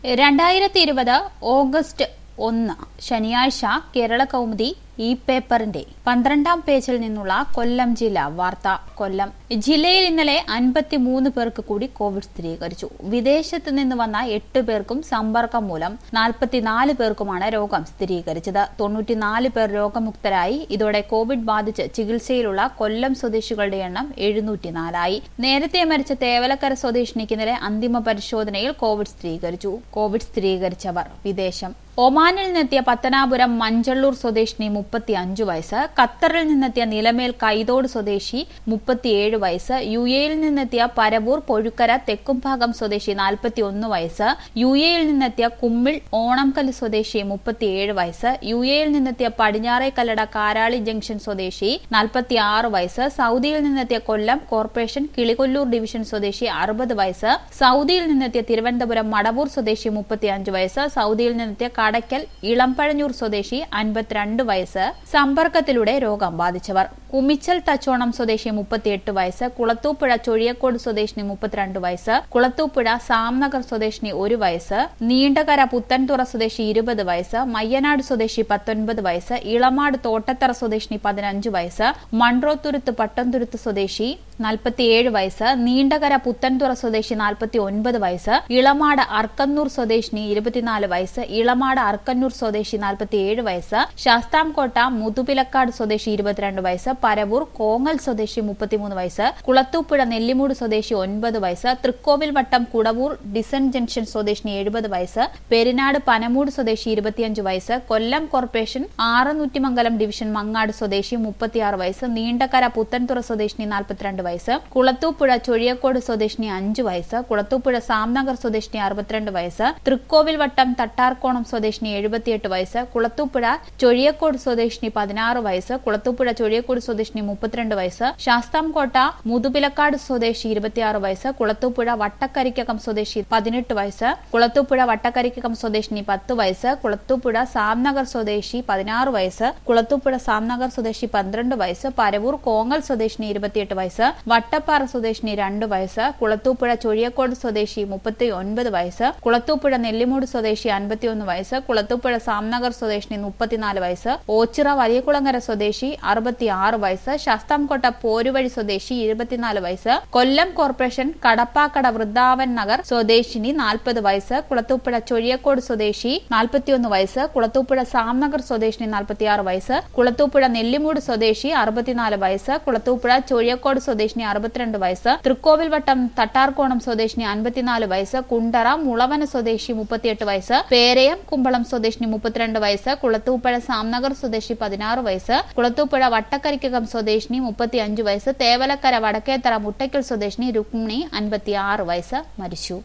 രണ്ടായിരത്തി ഇരുപത് ഓഗസ്റ്റ് ഒന്ന് ശനിയാഴ്ച കേരള കൗമുദി ഈ പേപ്പറിന്റെ പന്ത്രണ്ടാം പേജിൽ നിന്നുള്ള കൊല്ലം ജില്ലാ വാർത്ത കൊല്ലം ജില്ലയിൽ ഇന്നലെ അൻപത്തിമൂന്ന് പേർക്ക് കൂടി കോവിഡ് സ്ഥിരീകരിച്ചു വിദേശത്ത് നിന്ന് വന്ന എട്ട് പേർക്കും സമ്പർക്കം മൂലം നാൽപ്പത്തിനാല് പേർക്കുമാണ് രോഗം സ്ഥിരീകരിച്ചത് തൊണ്ണൂറ്റിനാല് പേർ രോഗമുക്തരായി ഇതോടെ കോവിഡ് ബാധിച്ച് ചികിത്സയിലുള്ള കൊല്ലം സ്വദേശികളുടെ എണ്ണം എഴുന്നൂറ്റിനാലായി നേരത്തെ മരിച്ച തേവലക്കര സ്വദേശിനിക്ക് ഇന്നലെ അന്തിമ പരിശോധനയിൽ കോവിഡ് സ്ഥിരീകരിച്ചു കോവിഡ് സ്ഥിരീകരിച്ചവർ വിദേശം ഒമാനിൽ നിന്നെത്തിയ പത്തനാപുരം മഞ്ചള്ളൂർ സ്വദേശിനി മുപ്പത്തി അഞ്ചു വയസ്സ് ഖത്തറിൽ നിന്നെത്തിയ നിലമേൽ കൈതോട് സ്വദേശി മുപ്പത്തിയേഴ് വയസ്സ് യു എയിൽ നിന്നെത്തിയ പരവൂർ പൊഴുക്കര തെക്കുംഭാഗം സ്വദേശി നാൽപ്പത്തി ഒന്ന് വയസ്സ് യു എയിൽ നിന്നെത്തിയ കുമ്മിൾ ഓണംകല്ല് സ്വദേശി മുപ്പത്തിയേഴ് വയസ്സ് യു എയിൽ നിന്നെത്തിയ പടിഞ്ഞാറേ കല്ലട കാരാളി ജംഗ്ഷൻ സ്വദേശി നാൽപ്പത്തിയാറ് വയസ്സ് സൗദിയിൽ നിന്നെത്തിയ കൊല്ലം കോർപ്പറേഷൻ കിളികൊല്ലൂർ ഡിവിഷൻ സ്വദേശി അറുപത് വയസ്സ് സൗദിയിൽ നിന്നെത്തിയ തിരുവനന്തപുരം മടവൂർ സ്വദേശി മുപ്പത്തിയഞ്ച് വയസ്സ് സൗദിയിൽ നിന്നെത്തിയ കടയ്ക്കൽ ഇളംപഴഞ്ഞൂർ സ്വദേശി അൻപത്തിരണ്ട് വയസ്സ് സമ്പർക്കത്തിലൂടെ രോഗം ബാധിച്ചവർ കുമിച്ചൽ തച്ചോണം സ്വദേശി മുപ്പത്തിയെട്ട് വയസ്സ് കുളത്തൂപ്പുഴ ചൊഴിയക്കോട് സ്വദേശിനി മുപ്പത്തിരണ്ട് വയസ്സ് കുളത്തൂപ്പുഴ സാംനഗർ സ്വദേശിനി ഒരു വയസ്സ് നീണ്ടകര പുത്തൻതുറ സ്വദേശി ഇരുപത് വയസ്സ് മയ്യനാട് സ്വദേശി പത്തൊൻപത് വയസ്സ് ഇളമാട് തോട്ടത്തറ സ്വദേശിനി പതിനഞ്ച് വയസ്സ് മൺട്രോത്തുരുത്ത് പട്ടംതുരുത്ത് സ്വദേശി നാൽപ്പത്തിയേഴ് വയസ്സ് നീണ്ടകര പുത്തൻതുറ സ്വദേശി നാൽപ്പത്തി ഒൻപത് വയസ്സ് ഇളമാട് അർക്കന്നൂർ സ്വദേശിനി ഇരുപത്തിനാല് വയസ്സ് ഇളമാട് അർക്കന്നൂർ സ്വദേശി നാൽപ്പത്തിയേഴ് വയസ്സ് ശാസ്താംകോട്ട മുതുപിലക്കാട് സ്വദേശി ഇരുപത്തിരണ്ട് വയസ്സ് പരവൂർ കോങ്ങൽ സ്വദേശി മുപ്പത്തിമൂന്ന് വയസ്സ് കുളത്തൂപ്പുഴ നെല്ലിമൂട് സ്വദേശി ഒൻപത് വയസ്സ് തൃക്കോവിൽ വട്ടം കുടവൂർ ഡിസൻ ജംഗ്ഷൻ സ്വദേശിനി എഴുപത് വയസ്സ് പെരിനാട് പനമൂട് സ്വദേശി ഇരുപത്തിയഞ്ച് വയസ്സ് കൊല്ലം കോർപ്പറേഷൻ ആറനൂറ്റിമംഗലം ഡിവിഷൻ മങ്ങാട് സ്വദേശി മുപ്പത്തിയാറ് വയസ്സ് നീണ്ടകര പുത്തൻതുറ സ്വദേശിനി നാൽപ്പത്തിരണ്ട് വയസ്സ് കുളത്തൂപ്പുഴ ചൊഴിയക്കോട് സ്വദേശിനി അഞ്ച് വയസ്സ് കുളത്തൂപ്പുഴ സാംനഗർ സ്വദേശിനി അറുപത്തിരണ്ട് വയസ്സ് തൃക്കോവിൽ വട്ടം തട്ടാർക്കോണം സ്വദേശിനി എഴുപത്തിയെട്ട് വയസ്സ് കുളത്തൂപ്പുഴ ചൊഴിയക്കോട് സ്വദേശിനി പതിനാറ് വയസ്സ് കുളത്തൂപ്പുഴ ചൊഴിയക്കോട് സ്വദേശിനി മുപ്പത്തിരണ്ട് വയസ്സ് ശാസ്താംകോട്ട മുതുപിലക്കാട് സ്വദേശി ഇരുപത്തിയാറ് വയസ്സ് കുളത്തൂപ്പുഴ വട്ടക്കരിക്കകം സ്വദേശി പതിനെട്ട് വയസ്സ് കുളത്തൂപ്പുഴ വട്ടക്കരിക്കകം സ്വദേശിനി പത്ത് വയസ്സ് കുളത്തൂപ്പുഴ സാംനഗർ സ്വദേശി പതിനാറ് വയസ്സ് കുളത്തൂപ്പുഴ സാംനഗർ സ്വദേശി പന്ത്രണ്ട് വയസ്സ് പരവൂർ കോങ്ങൽ സ്വദേശിനി ഇരുപത്തിയെട്ട് വയസ്സ് വട്ടപ്പാറ സ്വദേശിനി രണ്ട് വയസ്സ് കുളത്തൂപ്പുഴ ചൊഴിയക്കോട് സ്വദേശി മുപ്പത്തി ഒൻപത് വയസ്സ് കുളത്തൂപ്പുഴ നെല്ലിമൂട് സ്വദേശി അൻപത്തിയൊന്ന് വയസ്സ് കുളത്തൂപ്പുഴ സാംനഗർ സ്വദേശിനി മുപ്പത്തിനാല് വയസ്സ് ഓച്ചിറ വലിയകുളങ്ങര സ്വദേശി അറുപത്തിയാറ് വയസ്സ് ശാസ്താംകോട്ട പോരുവഴി സ്വദേശി ഇരുപത്തിനാല് വയസ്സ് കൊല്ലം കോർപ്പറേഷൻ കടപ്പാക്കട വൃന്ദാവൻ നഗർ സ്വദേശിനി നാൽപ്പത് വയസ്സ് കുളത്തൂപ്പുഴ ചൊഴിയക്കോട് സ്വദേശി നാൽപ്പത്തിയൊന്ന് വയസ്സ് കുളത്തൂപ്പുഴ സാംനഗർ സ്വദേശിനി നാൽപ്പത്തിയാറ് വയസ്സ് കുളത്തൂപ്പുഴ നെല്ലിമൂട് സ്വദേശി അറുപത്തിനാല് വയസ്സ് കുളത്തൂപ്പുഴ ചൊഴിയക്കോട് സ്വദേശിനി അറുപത്തിരണ്ട് വയസ്സ് തൃക്കോവിൽവട്ടം തട്ടാർക്കോണം സ്വദേശിനി അൻപത്തിനാല് വയസ്സ് കുണ്ടറ മുളവന സ്വദേശി മുപ്പത്തിയെട്ട് വയസ്സ് പേരയം കുമ്പളം സ്വദേശിനി മുപ്പത്തിരണ്ട് വയസ്സ് കുളത്തൂപ്പുഴ സാംനഗർ സ്വദേശി പതിനാറ് വയസ്സ് കുളത്തൂപ്പുഴ വട്ടക്കരിക്കകം സ്വദേശിനി മുപ്പത്തിയഞ്ച് വയസ്സ് തേവലക്കര വടക്കേത്തറ മുട്ടയ്ക്കൽ സ്വദേശിനി രുക്മിണി അൻപത്തിയാറ് വയസ്സ് മരിച്ചു